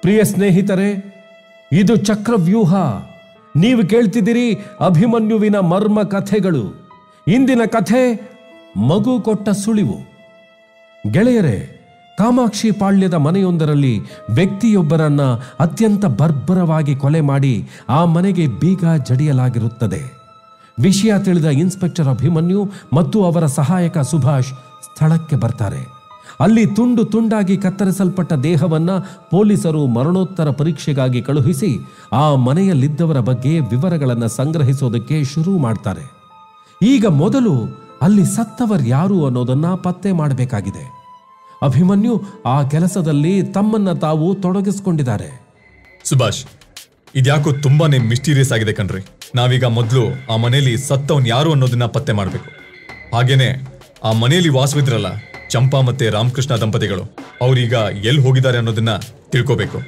ಪ್ರಿಯ ಸ್ನೇಹಿತರೆ ಇದು ಚಕ್ರವ್ಯೂಹ ನೀವು ಕೇಳ್ತಿದ್ದೀರಿ ಅಭಿಮನ್ಯುವಿನ ಮರ್ಮ ಕಥೆಗಳು ಇಂದಿನ ಕಥೆ ಮಗು ಕೊಟ್ಟ ಸುಳಿವು ಗೆಳೆಯರೇ ಕಾಮಾಕ್ಷಿ ಪಾಳ್ಯದ ಮನೆಯೊಂದರಲ್ಲಿ ವ್ಯಕ್ತಿಯೊಬ್ಬರನ್ನ ಅತ್ಯಂತ ಬರ್ಬರವಾಗಿ ಕೊಲೆ ಮಾಡಿ ಆ ಮನೆಗೆ ಬೀಗ ಜಡಿಯಲಾಗಿರುತ್ತದೆ ವಿಷಯ ತಿಳಿದ ಇನ್ಸ್ಪೆಕ್ಟರ್ ಅಭಿಮನ್ಯು ಮತ್ತು ಅವರ ಸಹಾಯಕ ಸುಭಾಷ್ ಸ್ಥಳಕ್ಕೆ ಬರ್ತಾರೆ ಅಲ್ಲಿ ತುಂಡು ತುಂಡಾಗಿ ಕತ್ತರಿಸಲ್ಪಟ್ಟ ದೇಹವನ್ನ ಪೊಲೀಸರು ಮರಣೋತ್ತರ ಪರೀಕ್ಷೆಗಾಗಿ ಕಳುಹಿಸಿ ಆ ಮನೆಯಲ್ಲಿದ್ದವರ ಬಗ್ಗೆ ವಿವರಗಳನ್ನು ಸಂಗ್ರಹಿಸೋದಕ್ಕೆ ಶುರು ಮಾಡ್ತಾರೆ ಈಗ ಮೊದಲು ಅಲ್ಲಿ ಸತ್ತವರ್ಯಾರು ಅನ್ನೋದನ್ನ ಪತ್ತೆ ಮಾಡಬೇಕಾಗಿದೆ ಅಭಿಮನ್ಯು ಆ ಕೆಲಸದಲ್ಲಿ ತಮ್ಮನ್ನ ತಾವು ತೊಡಗಿಸಿಕೊಂಡಿದ್ದಾರೆ ಸುಭಾಷ್ ಇದ್ಯಾಕೋ ತುಂಬಾನೇ ಮಿಸ್ಟೀರಿಯಸ್ ಆಗಿದೆ ಕಣ್ರಿ ನಾವೀಗ ಮೊದಲು ಆ ಮನೆಯಲ್ಲಿ ಸತ್ತವನ್ ಯಾರು ಅನ್ನೋದನ್ನ ಪತ್ತೆ ಮಾಡಬೇಕು ಹಾಗೇನೆ ಆ ಮನೆಯಲ್ಲಿ ವಾಸವಿದ್ರಲ್ಲ ಚಂಪಾ ಮತ್ತೆ ರಾಮಕೃಷ್ಣ ದಂಪತಿಗಳು ಅವ್ರೀಗ ಎಲ್ಲಿ ಹೋಗಿದ್ದಾರೆ ಅನ್ನೋದನ್ನ ತಿಳ್ಕೋಬೇಕು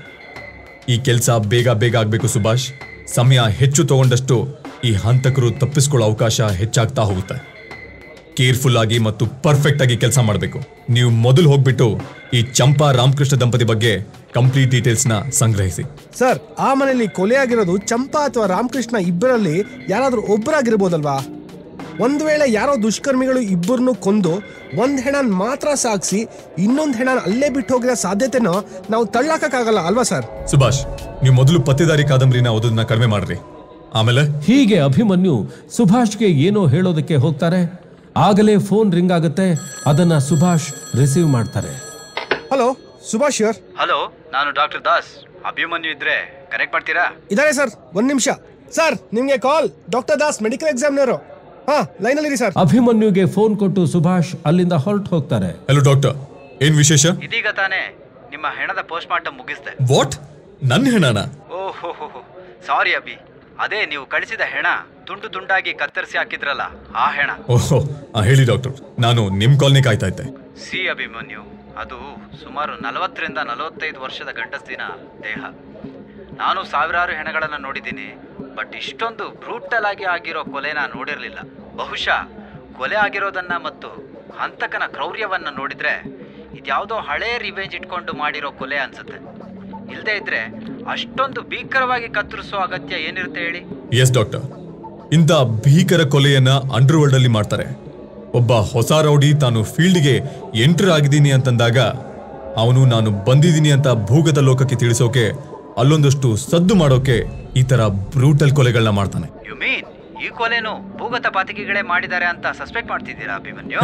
ಈ ಕೆಲಸ ಬೇಗ ಬೇಗ ಆಗ್ಬೇಕು ಸುಭಾಷ್ ಸಮಯ ಹೆಚ್ಚು ತಗೊಂಡಷ್ಟು ಈ ಹಂತಕರು ತಪ್ಪಿಸ್ಕೊಳ್ಳೋ ಅವಕಾಶ ಹೆಚ್ಚಾಗ್ತಾ ಹೋಗುತ್ತೆ ಕೇರ್ಫುಲ್ ಆಗಿ ಮತ್ತು ಪರ್ಫೆಕ್ಟ್ ಆಗಿ ಕೆಲಸ ಮಾಡಬೇಕು ನೀವು ಮೊದಲು ಹೋಗ್ಬಿಟ್ಟು ಈ ಚಂಪಾ ರಾಮಕೃಷ್ಣ ದಂಪತಿ ಬಗ್ಗೆ ಕಂಪ್ಲೀಟ್ ಡೀಟೇಲ್ಸ್ನ ಸಂಗ್ರಹಿಸಿ ಸರ್ ಆ ಮನೆಯಲ್ಲಿ ಕೊಲೆಯಾಗಿರೋದು ಚಂಪಾ ಅಥವಾ ರಾಮಕೃಷ್ಣ ಇಬ್ಬರಲ್ಲಿ ಯಾರಾದ್ರೂ ಒಬ್ಬರಾಗಿರ್ಬೋದಲ್ವಾ ಒಂದು ವೇಳೆ ಯಾರೋ ದುಷ್ಕರ್ಮಿಗಳು ಇಬ್ಬರನ್ನು ಕೊಂದು ಒಂದ್ ಹೆಣನ್ ಮಾತ್ರ ಸಾಗಿಸಿ ಇನ್ನೊಂದ್ ಹೆಣನ್ ಅಲ್ಲೇ ಬಿಟ್ಟು ಹೋಗಿರೋ ಸಾಧ್ಯತೆನ ನಾವು ತಳ್ಳಾಕಕ್ಕಾಗಲ್ಲ ಅಲ್ವಾ ಸರ್ ಸುಭಾಷ್ ನೀವು ಮೊದಲು ಪತ್ತೇದಾರಿ ಕಾದಂಬರಿನ ಓದೋದನ್ನ ಕಡಿಮೆ ಮಾಡ್ರಿ ಆಮೇಲೆ ಹೀಗೆ ಅಭಿಮನ್ಯು ಸುಭಾಷ್ಗೆ ಏನೋ ಹೇಳೋದಕ್ಕೆ ಹೋಗ್ತಾರೆ ಆಗಲೇ ಫೋನ್ ರಿಂಗ್ ಆಗುತ್ತೆ ಅದನ್ನ ಸುಭಾಷ್ ರಿಸೀವ್ ಮಾಡ್ತಾರೆ ಹಲೋ ಸುಭಾಷ್ ಯರ್ ಹಲೋ ನಾನು ಡಾಕ್ಟರ್ ದಾಸ್ ಅಭಿಮನ್ಯು ಇದ್ರೆ ಕನೆಕ್ಟ್ ಮಾಡ್ತೀರಾ ಇದಾರೆ ಸರ್ ಒಂದ್ ನಿಮಿಷ ಸರ್ ನಿಮ್ಗೆ ಕಾಲ್ ಡಾಕ್ಟರ್ ದಾಸ್ ಮೆಡಿಕಲ್ ಎಕ್ಸಾಮ್ನವರು ಹಾ ಲೈನಲ್ಲಿರಿ ಸರ್ ಅಭಿಮನ್ಯುಗೆ ಫೋನ್ ಕೊಟ್ಟು ಸುಭಾಷ್ ಅಲ್ಲಿಂದ ಹೊರಟು ಹೋಗ್ತಾರೆ ಹಲೋ ಡಾಕ್ಟರ್ ಏನ್ ವಿಶೇಷ ಇದೀಗ ತಾನೇ ನಿಮ್ಮ ಹೆಣದ ಪೋಸ್ಟ್ ಮಾರ್ಟಮ್ ಮುಗಿಸ್ದೆ ವಾಟ್ ನನ್ನ ಹೆಣನ ಓಹೋ ಸಾರಿ ಅಭಿ ಅದೇ ನೀವು ಕಳಿಸಿದ ಹೆಣ ತುಂಡು ತುಂಡಾಗಿ ಕತ್ತರಿಸಿ ಹಾಕಿದ್ರಲ್ಲ ಆ ಹೆಣ ಓಹೋ ಆ, ಹೇಳಿ ಡಾಕ್ಟರ್ ನಾನು ನಿಮ್ ಕಾಲ್ನಿ ಕಾಯ್ತಾ ಇದ್ದೆ ಸಿ ಅಭಿಮನ್ಯು ಅದು ಸುಮಾರು ನಲವತ್ತರಿಂದ ನಲವತ್ತೈದು ವರ್ಷದ ಗಂಡಸಿನ ದೇಹ ನಾನು ಸಾವಿರಾರು ಹೆಣಗಳನ್ನು ನೋಡಿದ್ದೀನಿ ಬಟ್ ಇಷ್ಟೊಂದು ಬ್ರೂಟಲ್ ಆಗಿ ಆಗಿರೋ ಕೊಲೆನ ನೋಡಿರಲಿಲ್ಲ ಬಹುಶಃ ಕೊಲೆ ಆಗಿರೋದನ್ನ ಮತ್ತು ಹಂತಕನ ಕ್ರೌರ್ಯವನ್ನ ನೋಡಿದ್ರೆ ಇದ್ಯಾವುದೋ ಹಳೇ ರಿವೆಂಜ್ ಇಟ್ಕೊಂಡು ಮಾಡಿರೋ ಕೊಲೆ ಅನ್ಸುತ್ತೆ ಇಲ್ಲದೆ ಇದ್ರೆ ಅಷ್ಟೊಂದು ಭೀಕರವಾಗಿ ಕತ್ತರಿಸೋ ಅಗತ್ಯ ಏನಿರುತ್ತೆ ಹೇಳಿ ಎಸ್ ಡಾಕ್ಟರ್ ಇಂಥ ಭೀಕರ ಕೊಲೆಯನ್ನ ಅಂಡರ್ ವರ್ಲ್ಡ್ ಅಲ್ಲಿ ಮಾಡ್ತಾರೆ ಒಬ್ಬ ಹೊಸ ರೌಡಿ ತಾನು ಫೀಲ್ಡ್ಗೆ ಎಂಟರ್ ಆಗಿದ್ದೀನಿ ಅಂತಂದಾಗ ಅವನು ನಾನು ಬಂದಿದ್ದೀನಿ ಅಂತ ಭೂಗತ ಲೋಕಕ್ಕೆ ತಿಳಿಸೋಕೆ ಅಲ್ಲೊಂದಷ್ಟು ಸದ್ದು ಮಾಡೋಕೆ ಈ ತರ ಬ್ರೂಟಲ್ ಕೊಲೆಗಳನ್ನ ಮಾಡ್ತಾನೆ ಯು ಮೀನ್ ಈ ಕೊಲೆನು ಭೂಗತ ಪಾತಿಕೆಗಳೇ ಮಾಡಿದ್ದಾರೆ ಅಂತ ಸಸ್ಪೆಕ್ಟ್ ಮಾಡ್ತಿದ್ದೀರಾ ಅಭಿಮನ್ಯು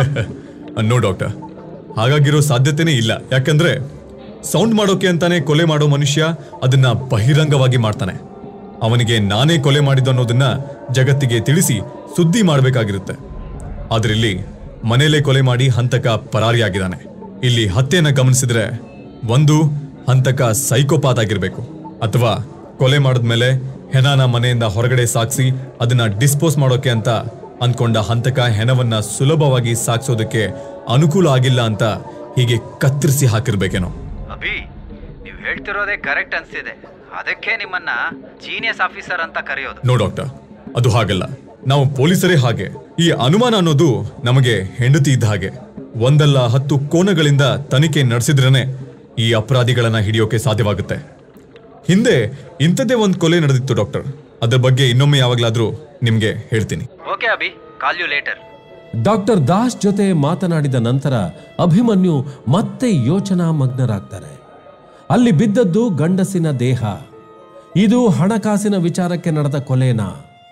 ನೋ ಡಾಕ್ಟರ್ ಹಾಗಾಗಿರೋ ಸಾಧ್ಯತೆನೇ ಇಲ್ಲ ಯಾಕಂದ್ರೆ ಸೌಂಡ್ ಮಾಡೋಕೆ ಅಂತಾನೆ ಕೊಲೆ ಮಾಡೋ ಮನುಷ್ಯ ಅದನ್ನ ಬಹಿರಂಗವಾಗಿ ಮಾಡ್ತಾನೆ ಅವನಿಗೆ ನಾನೇ ಕೊಲೆ ಮಾಡಿದ್ದು ಅನ್ನೋದನ್ನ ಜಗತ್ತಿಗೆ ತಿಳಿಸಿ ಸುದ್ದಿ ಮಾಡಬೇಕಾಗಿರುತ್ತೆ ಆದ್ರೆ ಇಲ್ಲಿ ಮನೆಯಲ್ಲೇ ಕೊಲೆ ಮಾಡಿ ಹಂತಕ ಪರಾರಿಯಾಗಿದ್ದಾನೆ ಇಲ್ಲಿ ಹತ್ಯೆಯನ್ನ ಗಮನಿಸಿದ್ರೆ ಒಂದು ಹಂತಕ ಸೈಕೋಪಾತ್ ಆಗಿರ್ಬೇಕು ಅಥವಾ ಕೊಲೆ ಮಾಡಿದ್ಮೇಲೆ ಹೆಣನ ಮನೆಯಿಂದ ಹೊರಗಡೆ ಸಾಗಿಸಿ ಅದನ್ನ ಡಿಸ್ಪೋಸ್ ಮಾಡೋಕೆ ಅಂತ ಅಂದ್ಕೊಂಡ ಹಂತಕ ಹೆಣವನ್ನ ಸುಲಭವಾಗಿ ಸಾಗಿಸೋದಕ್ಕೆ ಅನುಕೂಲ ಆಗಿಲ್ಲ ಅಂತ ಹೀಗೆ ಕತ್ತರಿಸಿ ಹಾಕಿರ್ಬೇಕೇನೋ ಅಭಿ ನೀವು ಹೇಳ್ತಿರೋದೇ ಕರೆಕ್ಟ್ ಅನ್ಸ್ತಿದೆ ಅದಕ್ಕೆ ನಿಮ್ಮನ್ನ ಜೀನಿಯಸ್ ಆಫೀಸರ್ ಅಂತ ಕರೆಯೋದು ನೋ ಡಾಕ್ಟರ್ ಅದು ಹಾಗಲ್ಲ ನಾವು ಪೊಲೀಸರೇ ಹಾಗೆ ಈ ಅನುಮಾನ ಅನ್ನೋದು ನಮಗೆ ಹೆಂಡತಿ ಇದ್ದ ಹಾಗೆ ಒಂದಲ್ಲ ಹತ್ತು ಕೋನಗಳಿಂದ ತನಿಖೆ ನಡೆಸಿದ್ರೇನೆ ಈ ಅಪರಾಧಿಗಳನ್ನ ಹಿಡಿಯೋಕೆ ಸಾಧ್ಯವಾಗುತ್ತೆ ಹಿಂದೆ ಇಂಥದ್ದೇ ಒಂದು ಕೊಲೆ ನಡೆದಿತ್ತು ಡಾಕ್ಟರ್ ಅದ್ರ ಬಗ್ಗೆ ಇನ್ನೊಮ್ಮೆ ಯಾವಾಗ್ಲಾದ್ರೂ ನಿಮ್ಗೆ ಹೇಳ್ತೀನಿ okay Abhi call you later doctor Das ಜೊತೆ ಮಾತನಾಡಿದ ನಂತರ ಅಭಿಮನ್ಯು ಮತ್ತೆ ಯೋಚನಾ ಮಗ್ನರಾಗ್ತಾರೆ ಅಲ್ಲಿ ಬಿದ್ದದ್ದು ಗಂಡಸಿನ ದೇಹ ಇದು ಹಣಕಾಸಿನ ವಿಚಾರಕ್ಕೆ ನಡೆದ ಕೊಲೆನಾ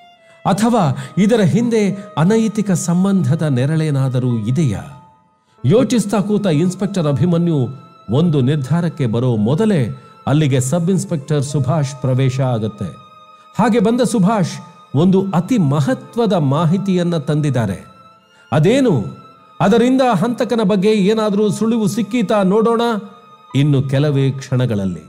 ಅಥವಾ ಇದರ ಹಿಂದೆ ಅನೈತಿಕ ಸಂಬಂಧದ ನೆರಳೇನಾದರೂ ಇದೆಯಾ ಯೋಚಿಸ್ತಾ ಕೂತ ಇನ್ಸ್ಪೆಕ್ಟರ್ ಅಭಿಮನ್ಯು ಒಂದು ನಿರ್ಧಾರಕ್ಕೆ ಬರೋ ಮೊದಲೇ ಅಲ್ಲಿಗೆ ಸಬ್ ಇನ್ಸ್ಪೆಕ್ಟರ್ ಸುಭಾಷ್ ಪ್ರವೇಶ ಆಗುತ್ತೆ ಹಾಗೆ ಬಂದ ಸುಭಾಷ್ ಒಂದು ಅತಿ ಮಹತ್ವದ ಮಾಹಿತಿಯನ್ನ ತಂದಿದ್ದಾರೆ ಅದೇನು ಅದರಿಂದ ಹಂತಕನ ಬಗ್ಗೆ ಏನಾದರೂ ಸುಳಿವು ಸಿಕ್ಕೀತಾ ನೋಡೋಣ ಇನ್ನು ಕೆಲವೇ ಕ್ಷಣಗಳಲ್ಲಿ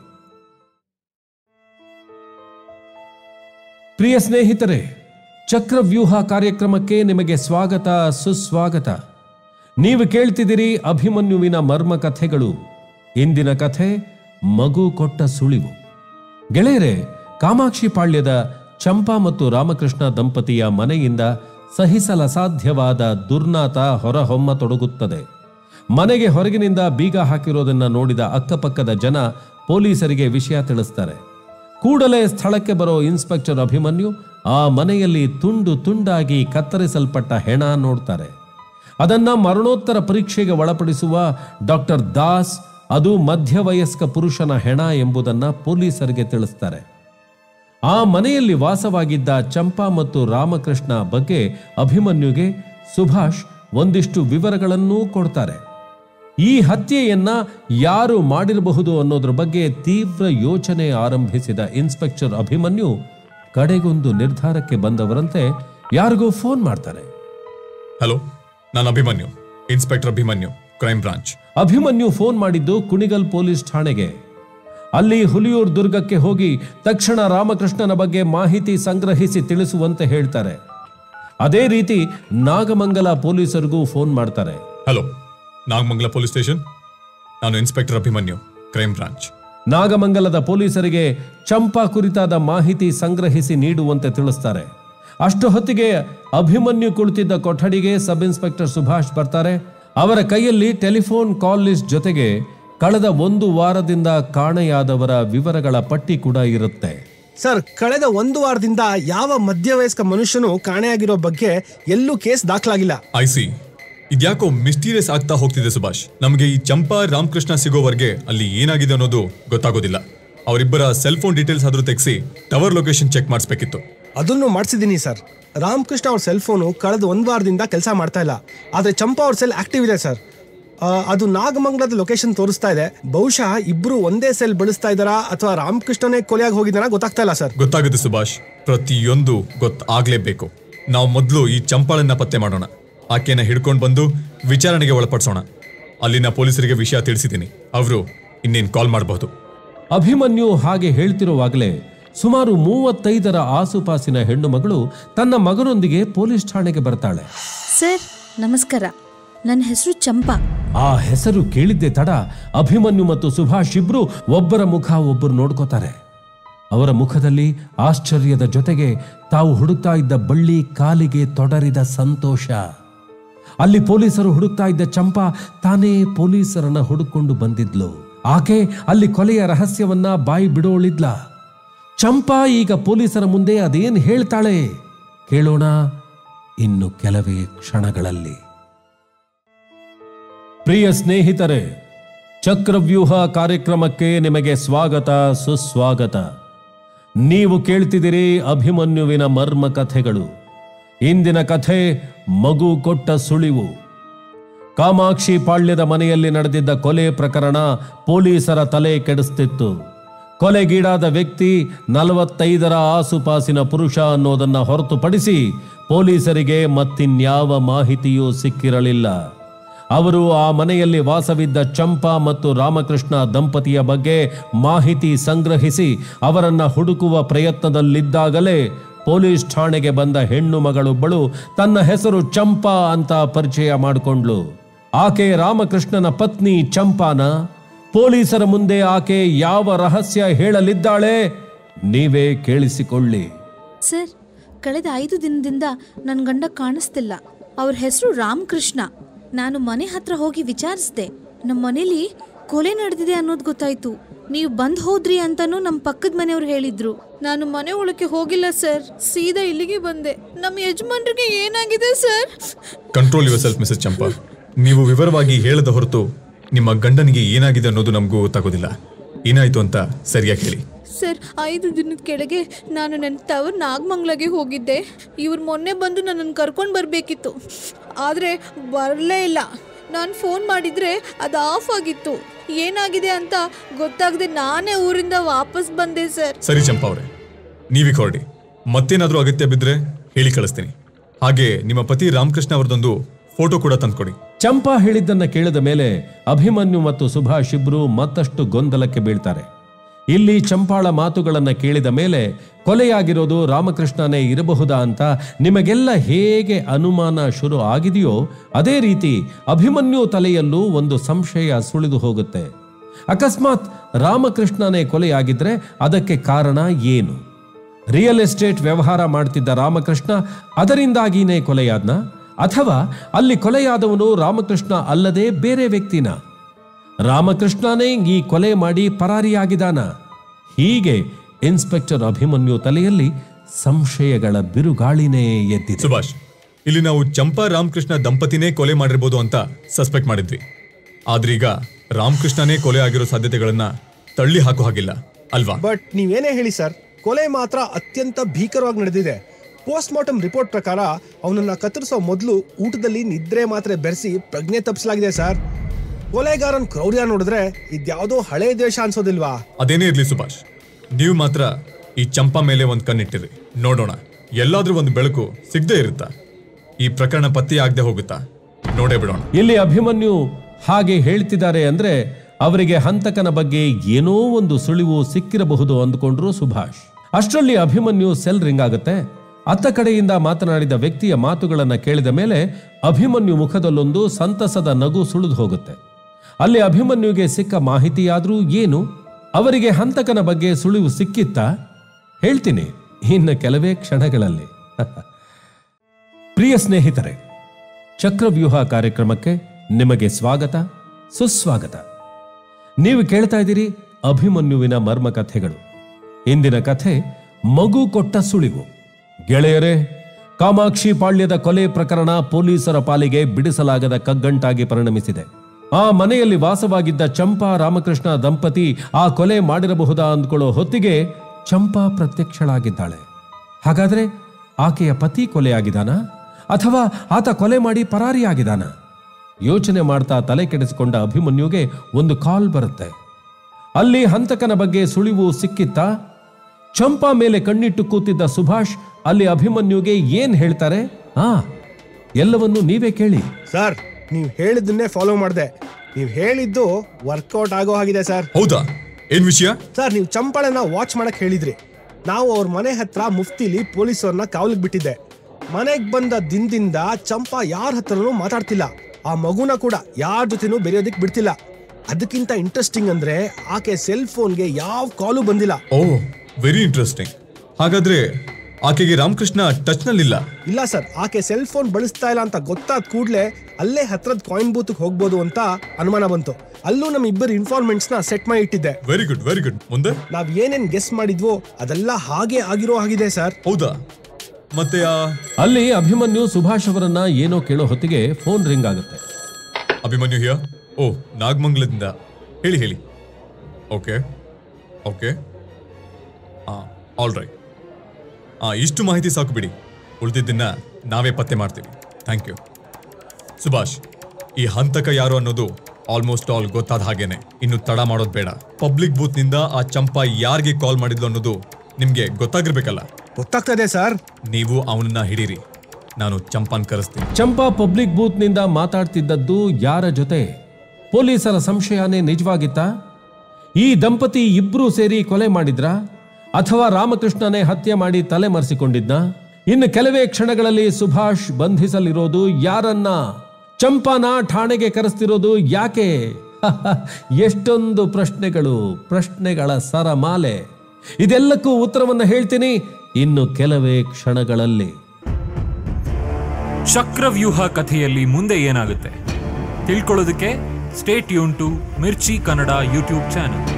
ಪ್ರಿಯ ಸ್ನೇಹಿತರೆ ಚಕ್ರವ್ಯೂಹ ಕಾರ್ಯಕ್ರಮಕ್ಕೆ ನಿಮಗೆ ಸ್ವಾಗತ ಸುಸ್ವಾಗತ ನೀವು ಕೇಳ್ತಿದ್ದೀರಿ ಅಭಿಮನ್ಯುವಿನ ಮರ್ಮ ಕಥೆಗಳು ಇಂದಿನ ಕಥೆ ಮಗು ಕೊಟ್ಟ ಸುಳಿವು ಗೆಳೆಯರೆ ಕಾಮಾಕ್ಷಿ ಪಾಳ್ಯದ ಚಂಪಾ ಮತ್ತು ರಾಮಕೃಷ್ಣ ದಂಪತಿಯ ಮನೆಯಿಂದ ಸಹಿಸಲಸಾಧ್ಯವಾದ ದುರ್ನಾತ ಹೊರಹೊಮ್ಮ ತೊಡಗುತ್ತದೆ ಮನೆಗೆ ಹೊರಗಿನಿಂದ ಬೀಗ ಹಾಕಿರೋದನ್ನ ನೋಡಿದ ಅಕ್ಕಪಕ್ಕದ ಜನ ಪೊಲೀಸರಿಗೆ ವಿಷಯ ತಿಳಿಸ್ತಾರೆ ಕೂಡಲೇ ಸ್ಥಳಕ್ಕೆ ಬರೋ ಇನ್ಸ್ಪೆಕ್ಟರ್ ಅಭಿಮನ್ಯು ಆ ಮನೆಯಲ್ಲಿ ತುಂಡು ತುಂಡಾಗಿ ಕತ್ತರಿಸಲ್ಪಟ್ಟ ಹೆಣ ನೋಡ್ತಾರೆ ಅದನ್ನ ಮರಣೋತ್ತರ ಪರೀಕ್ಷೆಗೆ ಒಳಪಡಿಸುವ ಡಾಕ್ಟರ್ ದಾಸ್ ಅದು ಮಧ್ಯವಯಸ್ಕ ಪುರುಷನ ಹೆಣ ಎಂಬುದನ್ನ ಪೊಲೀಸರಿಗೆ ತಿಳಿಸ್ತಾರೆ ಆ ಮನೆಯಲ್ಲಿ ವಾಸವಾಗಿದ್ದ ಚಂಪಾ ಮತ್ತು ರಾಮಕೃಷ್ಣ ಬಗ್ಗೆ ಅಭಿಮನ್ಯುಗೆ ಸುಭಾಷ್ ಒಂದಿಷ್ಟು ವಿವರಗಳನ್ನೂ ಕೊಡ್ತಾರೆ ಈ ಹತ್ಯೆಯನ್ನ ಯಾರು ಮಾಡಿರಬಹುದು ಅನ್ನೋದ್ರ ಬಗ್ಗೆ ತೀವ್ರ ಯೋಚನೆ ಆರಂಭಿಸಿದ ಇನ್ಸ್ಪೆಕ್ಟರ್ ಅಭಿಮನ್ಯು ಕಡೆಗೊಂದು ನಿರ್ಧಾರಕ್ಕೆ ಬಂದವರಂತೆ ಯಾರಿಗೋ ಫೋನ್ ಮಾಡ್ತಾರೆ ಹಲೋ ನಾನು Abhimanyu inspector Abhimanyu crime branch Abhimanyu phone ಮಾಡಿದ್ದು ಕುಣಿಗಲ್ ಪೊಲೀಸ್ ಠಾಣೆಗೆ ಅಲ್ಲಿ ಹುಲಿಯೂರ್ ದುರ್ಗಕ್ಕೆ ಹೋಗಿ ತಕ್ಷಣ ರಾಮಕೃಷ್ಣನ ಬಗ್ಗೆ ಮಾಹಿತಿ ಸಂಗ್ರಹಿಸಿ ತಿಳಿಸುವಂತೆ ಹೇಳ್ತಾರೆ ಅದೇ ರೀತಿ ನಾಗಮಂಗಲ ಪೊಲೀಸರಿಗೂ ಫೋನ್ ಮಾಡ್ತಾರೆ ಹಲೋ ನಾಗಮಂಗಲ ಪೊಲೀಸ್ ಸ್ಟೇಷನ್ ನಾನು ಇನ್ಸ್ಪೆಕ್ಟರ್ ಅಭಿಮನ್ಯು ಕ್ರೈಮ್ ಬ್ರಾಂಚ್ ನಾಗಮಂಗಲದ ಪೊಲೀಸರಿಗೆ ಚಂಪಾ ಕುರಿತಾದ ಮಾಹಿತಿ ಸಂಗ್ರಹಿಸಿ ನೀಡುವಂತೆ ತಿಳಿಸ್ತಾರೆ ಅಷ್ಟು ಹೊತ್ತಿಗೆ ಅಭಿಮನ್ಯು ಕುಳಿತಿದ್ದ ಕೊಠಡಿಗೆ ಸಬ್ ಇನ್ಸ್ಪೆಕ್ಟರ್ ಸುಭಾಷ್ ಬರ್ತಾರೆ ಅವರ ಕೈಯಲ್ಲಿ ಟೆಲಿಫೋನ್ ಕಾಲ್ ಲಿಸ್ಟ್ ಜೊತೆಗೆ ಕಳೆದ ಒಂದು ವಾರದಿಂದ ಕಾಣೆಯಾದವರ ವಿವರಗಳ ಪಟ್ಟಿ ಕೂಡ ಇರುತ್ತೆ ಸರ್ ಕಳೆದ ಒಂದು ವಾರದಿಂದ ಯಾವ ಮಧ್ಯವಯಸ್ಕ ಮನುಷ್ಯನು ಕಾಣೆಯಾಗಿರೋ ಬಗ್ಗೆ ಎಲ್ಲೂ ಕೇಸ್ ದಾಖಲಾಗಿಲ್ಲ ಐ ಸಿ ಇದ್ಯಾಕೋ ಮಿಸ್ಟೀರಿಯಸ್ ಆಗ್ತಾ ಹೋಗ್ತಿದೆ ಸುಭಾಷ್ ನಮಗೆ ಈ ಚಂಪಾ ರಾಮಕೃಷ್ಣ ಸಿಗೋವರೆಗೆ ಅಲ್ಲಿ ಏನಾಗಿದೆ ಅನ್ನೋದು ಗೊತ್ತಾಗೋದಿಲ್ಲ ಅವರಿಬ್ಬರ ಸೆಲ್ ಫೋನ್ ಡೀಟೇಲ್ಸ್ ಆದ್ರೂ ತೆಗೆಸಿ ಟವರ್ ಲೊಕೇಶನ್ ಚೆಕ್ ಮಾಡಿಸ್ಬೇಕಿತ್ತು ಅದನ್ನು ಮಾಡಿಸಿದ್ದೀನಿ ಸರ್ ರಾಮಕೃಷ್ಣ ಅವ್ರ ಸೆಲ್ ಫೋನು ಕಳೆದ ಒಂದು ವಾರದಿಂದ ಕೆಲಸ ಮಾಡ್ತಾ ಇಲ್ಲ ಆದರೆ ಚಂಪಾ ಅವ್ರ ಸೆಲ್ ಆಕ್ಟಿವ್ ಇದೆ ಸರ್ ಆ, ಅದು ನಾಗಮಂಗಲದ ಲೊಕೇಶನ್ ತೋರಿಸ್ತಾ ಇದೆ ಬಹುಶಃ ಇಬ್ರು ಒಂದೇ ಸೆಲ್ ಬಳಸ್ತಾ ಇದ್ದಾರಾ ಅಥವಾ ರಾಮಕೃಷ್ಣನೇ ಕೊಲೆಯಾಗಿ ಹೋಗಿದ್ದಾರಾ ಗೊತ್ತಾಗ್ತಾ ಇಲ್ಲ ಸರ್ ಗೊತ್ತಾಗುತ್ತೆ ಸುಭಾಷ್ ಪ್ರತಿಯೊಂದು ಗೊತ್ತಾಗ್ಲೇಬೇಕು ನಾವು ಮೊದಲು ಈ ಚಂಪಾಳನ್ನ ಪತ್ತೆ ಮಾಡೋಣ ಆಕೆನ ಹಿಡ್ಕೊಂಡು ಬಂದು ವಿಚಾರಣೆಗೆ ಒಳಪಡಿಸೋಣ ಅಲ್ಲಿನ ಪೊಲೀಸರಿಗೆ ವಿಷಯ ತಿಳಿಸಿದ್ದೀನಿ ಅವರು ಇನ್ನೇನು ಕಾಲ್ ಮಾಡಬಹುದು ಅಭಿಮನ್ಯು ಹಾಗೆ ಹೇಳ್ತಿರುವಾಗಲೇ ಸುಮಾರು ಮೂವತ್ತೈದರ ಆಸುಪಾಸಿನ ಹೆಣ್ಣು ಮಗಳು ತನ್ನ ಮಗನೊಂದಿಗೆ ಪೊಲೀಸ್ ಠಾಣೆಗೆ ಬರ್ತಾಳೆ ಸರ್ ನಮಸ್ಕಾರ ನನ್ನ ಹೆಸರು ಚಂಪಾ ಆ ಹೆಸರು ಕೇಳಿದ್ದೆ ತಡ ಅಭಿಮನ್ಯು ಮತ್ತು ಸುಭಾಷ್ ಇಬ್ರು ಒಬ್ಬರ ಮುಖ ಒಬ್ಬರು ನೋಡ್ಕೋತಾರೆ ಅವರ ಮುಖದಲ್ಲಿ ಆಶ್ಚರ್ಯದ ಜೊತೆಗೆ ತಾವು ಹುಡುಕ್ತಾ ಇದ್ದ ಬಳ್ಳಿ ಕಾಲಿಗೆ ತೊಡರಿದ ಸಂತೋಷ ಅಲ್ಲಿ ಪೊಲೀಸರು ಹುಡುಕ್ತಾ ಇದ್ದ ಚಂಪಾ ತಾನೇ ಪೊಲೀಸರನ್ನ ಹುಡುಕೊಂಡು ಬಂದಿದ್ಲು ಆಕೆ ಅಲ್ಲಿ ಕೊಲೆಯ ರಹಸ್ಯವನ್ನ ಬಾಯಿ ಬಿಡೋಳಿದ್ಲ ಚಂಪಾ ಈಗ ಪೊಲೀಸರ ಮುಂದೆ ಅದೇನ್ ಹೇಳ್ತಾಳೆ ಕೇಳೋಣ ಇನ್ನು ಕೆಲವೇ ಕ್ಷಣಗಳಲ್ಲಿ ಪ್ರಿಯ ಸ್ನೇಹಿತರೆ ಚಕ್ರವ್ಯೂಹ ಕಾರ್ಯಕ್ರಮಕ್ಕೆ ನಿಮಗೆ ಸ್ವಾಗತ ಸುಸ್ವಾಗತ ನೀವು ಕೇಳ್ತಿದ್ದೀರಿ ಅಭಿಮನ್ಯುವಿನ ಮರ್ಮ ಕಥೆಗಳು ಇಂದಿನ ಕಥೆ ಮಗು ಕೊಟ್ಟ ಸುಳಿವು ಕಾಮಾಕ್ಷಿ ಪಾಳ್ಯದ ಮನೆಯಲ್ಲಿ ನಡೆದಿದ್ದ ಕೊಲೆ ಪ್ರಕರಣ ಪೊಲೀಸರ ತಲೆ ಕೆಡಿಸ್ತಿತ್ತು ಕೊಲೆಗೀಡಾದ ವ್ಯಕ್ತಿ ನಲವತ್ತೈದರ ಆಸುಪಾಸಿನ ಪುರುಷ ಅನ್ನೋದನ್ನ ಹೊರತುಪಡಿಸಿ ಪೊಲೀಸರಿಗೆ ಮತ್ತಿನ್ಯಾವ ಮಾಹಿತಿಯೂ ಸಿಕ್ಕಿರಲಿಲ್ಲ ಅವರು ಆ ಮನೆಯಲ್ಲಿ ವಾಸವಿದ್ದ ಚಂಪಾ ಮತ್ತು ರಾಮಕೃಷ್ಣ ದಂಪತಿಯ ಬಗ್ಗೆ ಮಾಹಿತಿ ಸಂಗ್ರಹಿಸಿ ಅವರನ್ನ ಹುಡುಕುವ ಪ್ರಯತ್ನದಲ್ಲಿದ್ದಾಗಲೇ ಪೊಲೀಸ್ ಠಾಣೆಗೆ ಬಂದ ಹೆಣ್ಣು ಮಗಳೊಬ್ಬಳು ತನ್ನ ಹೆಸರು ಚಂಪಾ ಅಂತ ಪರಿಚಯ ಮಾಡಿಕೊಂಡ್ಲು ಆಕೆ ರಾಮಕೃಷ್ಣನ ಪತ್ನಿ ಚಂಪಾನ ಪೊಲೀಸರ ಮುಂದೆ ಆಕೆ ಯಾವ ರಹಸ್ಯ ಹೇಳಲಿದ್ದಾಳೆ ನೀವೇ ಕೇಳಿಸಿಕೊಳ್ಳಿ ಸರ್ ಕಳೆದ ಐದು ದಿನದಿಂದ ನನ್ನ ಗಂಡ ಕಾಣಿಸ್ತಿಲ್ಲ ಅವ್ರ ಹೆಸರು ರಾಮಕೃಷ್ಣ ನಾನು ಮನೆ ಹತ್ರ ಹೋಗಿ ವಿಚಾರಿಸ್ದೆ ನಮ್ಮ ಮನೇಲಿ ಕೊಲೆ ನಡೆದಿದೆ ಅನ್ನೋದು ಗೊತ್ತಾಯ್ತು ನೀವು ಬಂದ್ ಹೋದ್ರಿ ಅಂತಾನೂ ನಮ್ಮ ಪಕ್ಕದ ಮನೆಯವ್ರು ಹೇಳಿದ್ರು ನಾನು ಮನೆ ಒಳಕ್ಕೆ ಹೋಗಿಲ್ಲ ಸರ್ ಸೀದಾ ಇಲ್ಲಿಗೆ ಬಂದೆ ನಮ್ಮ ಯಜಮಾನ್ರಿಗೆ ಏನಾಗಿದೆ sir control yourself Mrs Champa ನೀವು ವಿವರವಾಗಿ ಹೇಳದ ಹೊರತು ನಿಮ್ಮ ಗಂಡನಿಗೆ ಏನಾಗಿದೆ ಅನ್ನೋದು ನಮಗೂ ಗೊತ್ತಾಗೋದಿಲ್ಲ ಏನಾಯ್ತು ಅಂತ ಸರಿಯಾಗಿ ಹೇಳಿ ಸರ್ ಐದು ದಿನದ ಕೆಳಗೆ ನಾನು ನನ್ನ ತವರು ನಾಗಮಂಗ್ಲಗೆ ಹೋಗಿದ್ದೆ ಇವ್ರು ಮೊನ್ನೆ ಬಂದು ನನ್ನನ್ನು ಕರ್ಕೊಂಡು ಬರಬೇಕಿತ್ತು ಆದರೆ ಬರಲೇ ಇಲ್ಲ ನಾನು ಫೋನ್ ಮಾಡಿದರೆ ಅದು ಆಫ್ ಆಗಿತ್ತು ಏನಾಗಿದೆ ಅಂತ ಗೊತ್ತಾಗದೆ ನಾನೇ ಊರಿಂದ ವಾಪಸ್ ಬಂದೆ ಸರ್ ಸರಿ ಚಂಪಾ ಅವರೇ ನೀವೀಗ ಹೊರಡಿ ಮತ್ತೇನಾದ್ರೂ ಅಗತ್ಯ ಬಿದ್ದರೆ ಹೇಳಿ ಕಳಿಸ್ತೀನಿ ಹಾಗೆ ನಿಮ್ಮ ಪತಿ ರಾಮಕೃಷ್ಣ ಅವರದೊಂದು ಫೋಟೋ ಕೂಡ ತಂದ್ಕೊಡಿ ಚಂಪಾ ಹೇಳಿದ್ದನ್ನ ಕೇಳಿದ ಮೇಲೆ ಅಭಿಮನ್ಯು ಮತ್ತು ಸುಭಾಷ್ ಇಬ್ರು ಮತ್ತಷ್ಟು ಗೊಂದಲಕ್ಕೆ ಬೀಳ್ತಾರೆ ಇಲ್ಲಿ ಚಂಪಾಳ ಮಾತುಗಳನ್ನ ಕೇಳಿದ ಮೇಲೆ ಕೊಲೆಯಾಗಿರೋದು ರಾಮಕೃಷ್ಣನೇ ಇರಬಹುದಾ ಅಂತ ನಿಮಗೆಲ್ಲ ಹೇಗೆ ಅನುಮಾನ ಶುರು ಆಗಿದೆಯೋ ಅದೇ ರೀತಿ ಅಭಿಮನ್ಯು ತಲೆಯಲ್ಲೂ ಒಂದು ಸಂಶಯ ಸುಳಿದು ಹೋಗುತ್ತೆ ಅಕಸ್ಮಾತ್ ರಾಮಕೃಷ್ಣನೇ ಕೊಲೆಯಾಗಿದ್ರೆ ಅದಕ್ಕೆ ಕಾರಣ ಏನು ರಿಯಲ್ ಎಸ್ಟೇಟ್ ವ್ಯವಹಾರ ಮಾಡ್ತಿದ್ದ ರಾಮಕೃಷ್ಣ ಅದರಿಂದಾಗಿನೇ ಕೊಲೆಯಾದ್ನ ಅಥವಾ ಅಲ್ಲಿ ಕೊಲೆಯಾದವನು ರಾಮಕೃಷ್ಣ ಅಲ್ಲದೆ ಬೇರೆ ವ್ಯಕ್ತಿನ ರಾಮಕೃಷ್ಣನೇ ಈ ಕೊಲೆ ಮಾಡಿ ಪರಾರಿಯಾಗಿದ್ದಾನ ಹೀಗೆ ಇನ್ಸ್ಪೆಕ್ಟರ್ ಅಭಿಮನ್ಯು ತಲೆಯಲ್ಲಿ ಸಂಶಯಗಳ ಬಿರುಗಾಳಿನೇ ಎದ್ದಿದೆ ಸುಭಾಷ್ ಇಲ್ಲಿ ನಾವು ಚಂಪಾ ರಾಮಕೃಷ್ಣ ದಂಪತಿನೇ ಕೊಲೆ ಮಾಡಿರ್ಬೋದು ಅಂತ ಸಸ್ಪೆಕ್ಟ್ ಮಾಡಿದ್ವಿ ಆದ್ರೀಗ ರಾಮಕೃಷ್ಣನೇ ಕೊಲೆ ಆಗಿರೋ ಸಾಧ್ಯತೆಗಳನ್ನ ತಳ್ಳಿ ಹಾಕೋ ಹಾಗಿಲ್ಲ ಅಲ್ವಾ ಬಟ್ ನೀವೇನೇ ಹೇಳಿ ಸರ್ ಕೊಲೆ ಮಾತ್ರ ಅತ್ಯಂತ ಭೀಕರವಾಗಿ ನಡೆದಿದೆ ಪೋಸ್ಟ್ ಮಾರ್ಟಮ್ ರಿಪೋರ್ಟ್ ಪ್ರಕಾರ ಅವನನ್ನ ಕತ್ತರಿಸೋ ಮೊದಲು ಊಟದಲ್ಲಿ ನಿದ್ರೆ ಮಾತ್ರೆ ಬೆರೆಸಿ ಪ್ರಜ್ಞೆ ತಪ್ಪಿಸಲಾಗಿದೆ ಸರ್ ಕೊಲೆಗಾರನ್ ಕ್ರೌರ್ಯ ನೋಡಿದ್ರೆ ಇದ್ಯಾವುದೋ ಹಳೆ ದೇಶ ಅನ್ಸೋದಿಲ್ವಾ ಅದೇನೇ ಇರ್ಲಿ ಸುಭಾಷ್ ನೀವು ಮಾತ್ರ ಈ ಚಂಪಾ ಮೇಲೆ ಒಂದ್ ಕಣ್ಣಿಟ್ಟಿರಿ ನೋಡೋಣ ಎಲ್ಲಾದ್ರೂ ಒಂದು ಬೆಳಕು ಸಿಗದೆ ಇರುತ್ತಾ ಈ ಪ್ರಕರಣ ಪತ್ತೆ ಆಗದೆ ಹೋಗುತ್ತಾ ನೋಡೇ ಬಿಡೋಣ ಇಲ್ಲಿ ಅಭಿಮನ್ಯು ಹಾಗೆ ಹೇಳ್ತಿದ್ದಾರೆ ಅಂದ್ರೆ ಅವರಿಗೆ ಹಂತಕನ ಬಗ್ಗೆ ಏನೋ ಒಂದು ಸುಳಿವು ಸಿಕ್ಕಿರಬಹುದು ಅಂದುಕೊಂಡ್ರು ಸುಭಾಷ್ ಅಷ್ಟರಲ್ಲಿ ಅಭಿಮನ್ಯು ಸೆಲ್ ರಿಂಗ್ ಆಗುತ್ತೆ ಅತ್ತ ಕಡೆಯಿಂದ ಮಾತನಾಡಿದ ವ್ಯಕ್ತಿಯ ಮಾತುಗಳನ್ನ ಕೇಳಿದ ಮೇಲೆ ಅಭಿಮನ್ಯು ಮುಖದಲ್ಲೊಂದು ಸಂತಸದ ನಗು ಸುಳಿದು ಹೋಗುತ್ತೆ ಅಲ್ಲಿ ಅಭಿಮನ್ಯುಗೆ ಸಿಕ್ಕ ಮಾಹಿತಿಯಾದ್ರೂ ಏನು ಅವರಿಗೆ ಹಂತಕನ ಬಗ್ಗೆ ಸುಳಿವು ಸಿಕ್ಕಿತ್ತಾ ಹೇಳ್ತೀನಿ ಇನ್ನು ಕೆಲವೇ ಕ್ಷಣಗಳಲ್ಲಿ ಪ್ರಿಯ ಸ್ನೇಹಿತರೆ ಚಕ್ರವ್ಯೂಹ ಕಾರ್ಯಕ್ರಮಕ್ಕೆ ನಿಮಗೆ ಸ್ವಾಗತ ಸುಸ್ವಾಗತ ನೀವು ಕೇಳ್ತಾ ಇದ್ದೀರಿ ಅಭಿಮನ್ಯುವಿನ ಮರ್ಮ ಕಥೆಗಳು ಇಂದಿನ ಕಥೆ ಮಗು ಕೊಟ್ಟ ಸುಳಿವು ಗೆಳೆಯರೇ ಕಾಮಾಕ್ಷಿ ಪಾಳ್ಯದ ಕೊಲೆ ಪ್ರಕರಣ ಪೊಲೀಸರ ಪಾಲಿಗೆ ಬಿಡಿಸಲಾಗದ ಕಗ್ಗಂಟಾಗಿ ಪರಿಣಮಿಸಿದೆ ಆ ಮನೆಯಲ್ಲಿ ವಾಸವಾಗಿದ್ದ ಚಂಪಾ ರಾಮಕೃಷ್ಣ ದಂಪತಿ ಆ ಕೊಲೆ ಮಾಡಿರಬಹುದಾ ಅಂದ್ಕೊಳ್ಳೋ ಹೊತ್ತಿಗೆ ಚಂಪಾ ಪ್ರತ್ಯಕ್ಷಳಾಗಿದ್ದಾಳೆ ಹಾಗಾದ್ರೆ ಆಕೆಯ ಪತಿ ಕೊಲೆಯಾಗಿದ್ದಾನ ಅಥವಾ ಆತ ಕೊಲೆ ಮಾಡಿ ಪರಾರಿಯಾಗಿದ್ದಾನ ಯೋಚನೆ ಮಾಡ್ತಾ ತಲೆ ಕೆಡಿಸಿಕೊಂಡ ಅಭಿಮನ್ಯುಗೆ ಒಂದು ಕಾಲ್ ಬರುತ್ತೆ ಅಲ್ಲಿ ಹಂತಕನ ಬಗ್ಗೆ ಸುಳಿವು ಸಿಕ್ಕಿತ್ತಾ ಚಂಪಾ ಮೇಲೆ ಕಣ್ಣಿಟ್ಟು ಕೂತಿದ್ದ ಸುಭಾಷ್ ಅಲ್ಲಿ ಅಭಿಮನ್ಯುಗೆ ಏನ್ ಹೇಳ್ತಾರೆ ಆ ಎಲ್ಲವನ್ನು ನೀವೇ ಕೇಳಿ ಸರ್ ನೀವು ಹೇಳಿದ್ದನ್ನೇ ಫಾಲೋ ಮಾಡಿದೆ ನೀವು ಹೇಳಿದ್ದು ವರ್ಕೌಟ್ ಆಗೋ ಹಾಗಿದೆ ಸರ್ ಹೌದಾ ಏನ್ ವಿಷಯ ಸರ್ ನೀವು ಚಂಪಾಳನ ವಾಚ್ ಮಾಡಕ್ ಹೇಳಿದ್ರಿ ನಾವು ಅವ್ರ ಮನೆ ಹತ್ರ ಮುಫ್ತಿಲಿ ಪೊಲೀಸರನ್ನ ಕಾವಲಿಗೆ ಬಿಟ್ಟಿದ್ದೆ ಮನೆಗ್ ಬಂದ ದಿನದಿಂದ ಚಂಪಾ ಯಾರ ಹತ್ರನೂ ಮಾತಾಡ್ತಿಲ್ಲ ಆ ಮಗುನ ಕೂಡ ಯಾರ ಜೊತೆನೂ ಬೆರೆಯೋದಿಕ್ ಬಿಡ್ತಿಲ್ಲ ಅದಕ್ಕಿಂತ ಇಂಟ್ರೆಸ್ಟಿಂಗ್ ಅಂದ್ರೆ ಆಕೆ ಸೆಲ್ ಫೋನ್ಗೆ ಯಾವ ಕಾಲು ಬಂದಿಲ್ಲ ಓ ವೆರಿ ಇಂಟ್ರೆಸ್ಟಿಂಗ್ ಹಾಗಾದ್ರೆ ಆಕೆಗೆ ರಾಮಕೃಷ್ಣ ಟಚ್ ನಲ್ಲಿಲ್ಲ ಇಲ್ಲ ಸರ್ ಆಕೆ ಸೆಲ್ ಫೋನ್ ಬಳಸ್ತಾ ಇಲ್ಲ ಅಂತ ಗೊತ್ತಾದ ಕೂಡಲೇ ಅಲ್ಲೇ ಹತ್ರದ ಕಾಯಿನ್ ಬೂತ್ ಹೋಗ್ಬೋದು ಅಂತ ಅನುಮಾನ ಬಂತು ಅಲ್ಲೂ ನಮ್ಮ ಇಬ್ಬರು ಇನ್ಫಾರ್ಮೆಂಟ್ಸ್ ನ ಸೆಟ್ ಮಾಡಿ ಇಟ್ಟಿದ್ದೆ ವೆರಿ ಗುಡ್ ವೆರಿ ಗುಡ್ ಮುಂದೆ ನಾವ್ ಏನೇನ್ ಗೆಸ್ ಮಾಡಿದ್ವೋ ಅದೆಲ್ಲ ಹಾಗೆ ಆಗಿರೋ ಹಾಗಿದೆ ಸರ್ ಹೌದಾ ಮತ್ತೆ ಆ ಅಲ್ಲಿ ಅಭಿಮನ್ಯು ಸುಭಾಷ್ ಅವರನ್ನ ಏನೋ ಕೇಳೋ ಹೊತ್ತಿಗೆ ಫೋನ್ ರಿಂಗ್ ಆಗುತ್ತೆ ಅಭಿಮನ್ಯು ಹಿಯ ಓ ನಾಗಮಂಗಲದಿಂದ ಹೇಳಿ ಹೇಳಿ ಓಕೆ ಓಕೆ ಹಾಂ ಆಲ್ ರೈಟ್ ಹಾಂ ಇಷ್ಟು ಮಾಹಿತಿ ಸಾಕು ಬಿಡಿ ಉಳಿದಿದ್ದನ್ನ ನಾವೇ ಪತ್ತೆ ಮಾಡ್ತೀವಿ ಥ್ಯಾಂಕ್ ಯು ಸುಭಾಷ್ ಈ ಹಂತಕ ಯಾರು ಅನ್ನೋದು ಆಲ್ಮೋಸ್ಟ್ ಆಲ್ ಗೊತ್ತಾದ ಹಾಗೇನೆ ಇನ್ನು ತಡ ಮಾಡೋದು ಬೇಡ ಪಬ್ಲಿಕ್ ಬೂತ್ನಿಂದ ಆ ಚಂಪಾ ಯಾರಿಗೆ ಕಾಲ್ ಮಾಡಿದ್ಲು ಅನ್ನೋದು ನಿಮಗೆ ಗೊತ್ತಾಗಿರ್ಬೇಕಲ್ಲ ಗೊತ್ತಾಗ್ತದೆ ಸರ್ ನೀವು ಅವನನ್ನ ಹಿಡೀರಿ ನಾನು ಚಂಪಾನ್ ಕರೆಸ್ತೀನಿ ಚಂಪಾ ಪಬ್ಲಿಕ್ ಬೂತ್ನಿಂದ ಮಾತಾಡ್ತಿದ್ದದ್ದು ಯಾರ ಜೊತೆ ಪೊಲೀಸರ ಸಂಶಯನೇ ನಿಜವಾಗಿತ್ತಾ ಈ ದಂಪತಿ ಇಬ್ರು ಸೇರಿ ಕೊಲೆ ಮಾಡಿದ್ರಾ ಅಥವಾ ರಾಮಕೃಷ್ಣನೇ ಹತ್ಯೆ ಮಾಡಿ ತಲೆ ಮರೆಸಿಕೊಂಡಿದ್ನ ಇನ್ನು ಕೆಲವೇ ಕ್ಷಣಗಳಲ್ಲಿ ಸುಭಾಷ್ ಬಂಧಿಸಲಿರೋದು ಯಾರನ್ನ ಚಂಪಾನ ಠಾಣೆಗೆ ಕರೆಸ್ತಿರೋದು ಯಾಕೆ ಎಷ್ಟೊಂದು ಪ್ರಶ್ನೆಗಳು ಪ್ರಶ್ನೆಗಳ ಸರಮಾಲೆ ಇದೆಲ್ಲಕ್ಕೂ ಉತ್ತರವನ್ನ ಹೇಳ್ತೀನಿ ಇನ್ನು ಕೆಲವೇ ಕ್ಷಣಗಳಲ್ಲಿ ಚಕ್ರವ್ಯೂಹ ಕಥೆಯಲ್ಲಿ ಮುಂದೆ ಏನಾಗುತ್ತೆ ತಿಳ್ಕೊಳ್ಳೋದಕ್ಕೆ ಸ್ಟೇಟ್ ಯೂನ್ to Mirchi Kannada YouTube channel